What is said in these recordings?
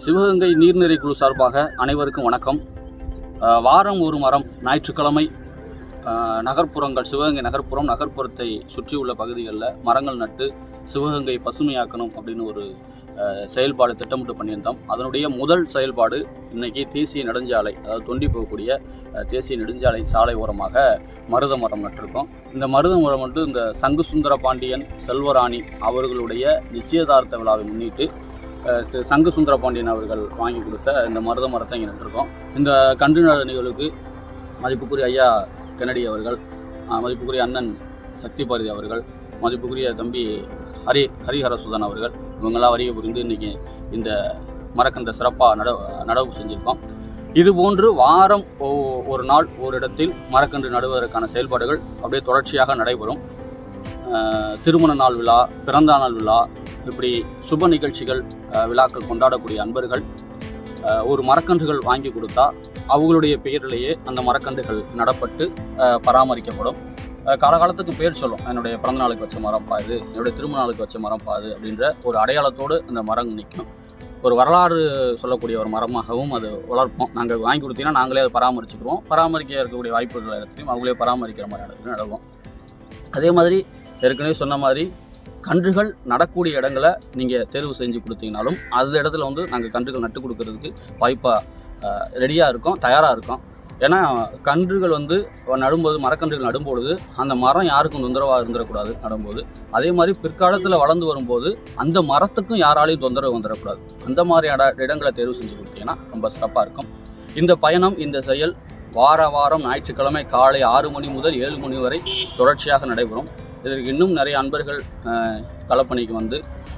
சிவகங்கை நீர்நிறை குழு சார்பாக அனைவருக்கும் வணக்கம் அஹ், வாரம் ஒரு மரம் ஞாயிற்றுக்கிழமை அஹ், நகர்ப்புறங்கள் சிவகங்கை நகர்ப்புறம் நகர்ப்புறத்தை சுற்றியுள்ள பகுதிகளில் மரங்கள் நட்டு சிவகங்கை பசுமையாக்கணும் அப்படின்னு ஒரு அஹ், செயல்பாடு திட்டமிட்டு பண்ணியிருந்தோம் அதனுடைய முதல் செயல்பாடு இன்னைக்கு தேசிய நெடுஞ்சாலை அதாவது தொண்டி போகக்கூடிய அஹ், தேசிய நெடுஞ்சாலை சாலை ஓரமாக மருத மரம் நட்டிருக்கோம் இந்த மருத மரம் வந்து இந்த சங்கு சுந்தர பாண்டியன் செல்வராணி அவர்களுடைய நிச்சயதார்த்த விழாவை முன்னிட்டு அஹ், திரு சங்கு சுந்தர பாண்டியன் அவர்கள் வாங்கி கொடுத்த இந்த மருத மரத்தை இங்கே நட்டிருக்கோம் இந்த கன்று நடு நிகழ்வுக்கு மதிப்புக்குரிய ஐயா கெனடி அவர்கள் அஹ், மதிப்புக்குரிய அண்ணன் சக்தி பாரதி அவர்கள் மதிப்புக்குரிய தம்பி ஹரி ஹரிஹரசுதன் அவர்கள் இவங்கெல்லாம் வரிய புரிந்து இன்னைக்கு இந்த மரக்கன்றை சிறப்பாக நட நடவு செஞ்சுருக்கோம் இது போன்று வாரம் ஒ- ஒரு நாள் ஒரு இடத்தில் மரக்கன்று நடுவதற்கான செயல்பாடுகள் அப்படியே தொடர்ச்சியாக நடைபெறும் அஹ், திருமண நாள் விழா பிறந்த நாள் விழா இப்படி சுப நிகழ்ச்சிகள் அஹ், விழாக்கள் கொண்டாடக்கூடிய அன்பர்கள் அஹ், ஒரு மரக்கன்றுகள் வாங்கி கொடுத்தா அவங்களுடைய பெயரிலேயே அந்த மரக்கன்றுகள் நடப்பட்டு அஹ், பராமரிக்கப்படும் அஹ், காலகாலத்துக்கு பேர் சொல்லும் என்னுடைய பிறந்த நாளுக்கு வச்ச மரம் பாது என்னுடைய திருமண நாளுக்கு வச்ச மரம் பாது அப்படின்ற ஒரு அடையாளத்தோடு அந்த மரம் நிற்கும் ஒரு வரலாறு சொல்லக்கூடிய ஒரு மரமாகவும் அது வளர்ப்போம் நாங்கள் வாங்கி கொடுத்தீங்கன்னா நாங்களே அதை பராமரிச்சுக்குவோம் பராமரிக்க இருக்கக்கூடிய வாய்ப்புகள் இடத்துலையும் அவங்களே பராமரிக்கிற மாதிரி இடத்துலையும் நடுவோம் அதே மாதிரி ஏற்கனவே சொன்ன மாதிரி கன்றுகள் நடக்கூடிய இடங்களை நீங்கள் தேர்வு செஞ்சு கொடுத்தீங்கனாலும் அந்த இடத்துல வந்து நாங்கள் கன்றுகள் நட்டு கொடுக்கறதுக்கு வாய்ப்பாக ரெடியாக இருக்கோம் தயாராக இருக்கோம் ஏன்னா கன்றுகள் வந்து நடும்போது மரக்கன்றுகள் நடும்பொழுது அந்த மரம் யாருக்கும் தொந்தரவாக இருந்துடக்கூடாது நடும்போது அதே மாதிரி பிற்காலத்தில் வளர்ந்து வரும்போது அந்த மரத்துக்கும் யாராலையும் தொந்தரவு வந்துடக்கூடாது அந்த மாதிரியான இடங்களை தேர்வு செஞ்சு கொடுத்தீங்கன்னா ரொம்ப சிறப்பாக இருக்கும் இந்த பயணம் இந்த செயல் வார வாரம் ஞாயிற்றுக்கிழமை காலை ஆறு மணி முதல் ஏழு மணி வரை தொடர்ச்சியாக நடைபெறும் இதற்கு இன்னும் நிறைய அன்பர்கள் அஹ், களப்பணிக்கு வந்து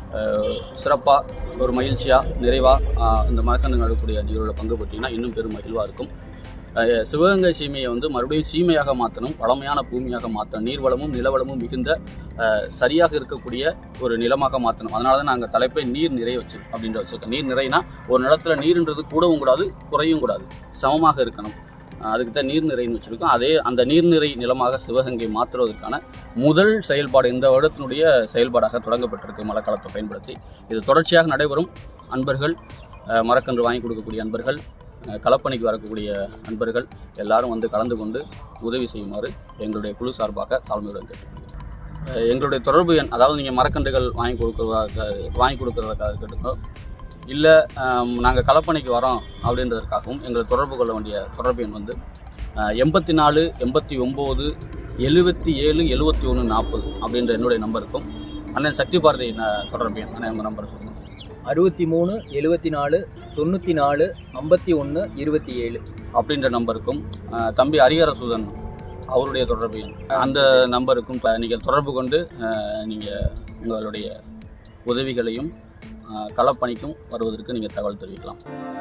சிறப்பாக ஒரு மகிழ்ச்சியாக நிறைவாக இந்த மரக்கன்று நடக்கூடிய நிகழ்வில் பங்கு பெற்றீங்கன்னா இன்னும் பெரும் மகிழ்வாக இருக்கும் அஹ், சிவகங்கை சீமையை வந்து மறுபடியும் சீமையாக மாற்றணும் வளமையான பூமியாக மாற்றணும் நீர்வளமும் நிலவளமும் மிகுந்த அஹ், சரியாக இருக்கக்கூடிய ஒரு நிலமாக மாற்றணும் அதனால தான் நாங்கள் தலைப்பை நீர் நிறை வச்சு அப்படின்ற வச்சுருக்கோம் நீர் நிறைனா ஒரு நிலத்தில் நீர்ன்றது கூடவும் கூடாது குறையும் கூடாது சமமாக இருக்கணும் அஹ், அதுக்கு தான் நீர் நிறைன்னு வச்சுருக்கோம் அதே அந்த நீர்நிறை நிலமாக சிவகங்கை மாற்றுவதற்கான முதல் செயல்பாடு இந்த வருடத்தினுடைய செயல்பாடாக தொடங்கப்பட்டிருக்கு மழைக்காலத்தை பயன்படுத்தி இது தொடர்ச்சியாக நடைபெறும் அன்பர்கள் அஹ், மரக்கன்று வாங்கி கொடுக்கக்கூடிய அன்பர்கள் அஹ், களப்பணிக்கு வரக்கூடிய அன்பர்கள் எல்லாரும் வந்து கலந்து கொண்டு உதவி செய்யுமாறு எங்களுடைய குழு சார்பாக தாழ்மையுடன் கேட்டுக்கொள்கிறேன் அஹ், எங்களுடைய தொடர்பு எண் அதாவது நீங்கள் மரக்கன்றுகள் வாங்கி கொடுக்குறதாக வாங்கி கொடுக்குறதுக்காக இருக்கட்டும் இல்லை நாங்கள் களப்பணிக்கு வரோம் அப்படின்றதுக்காகவும் எங்களை தொடர்பு கொள்ள வேண்டிய தொடர்பு எண் வந்து எண்பத்தி நாலு எண்பத்தி ஒம்பது எழுபத்தி ஏழு எழுபத்தி ஒன்று நாற்பது அப்படின்ற என்னுடைய நம்பருக்கும் அண்ணன் சக்தி பாரதி ந- தொடர்பு எண் அண்ணன் உங்கள் நம்பர் சொல்லுங்கள் அறுபத்தி மூணு எழுபத்தி நாலு தொண்ணூற்றி நாலு ஐம்பத்தி ஒன்று இருபத்தி ஏழு அப்படின்ற நம்பருக்கும் அஹ், தம்பி ஹரிஹரசுதன் அவருடைய தொடர்பு எண் அந்த நம்பருக்கும் ப- நீங்கள் தொடர்பு கொண்டு நீங்கள் உங்களுடைய உதவிகளையும் அஹ், களப்பணிக்கும் வருவதற்கு நீங்கள் தகவல் தெரிவிக்கலாம்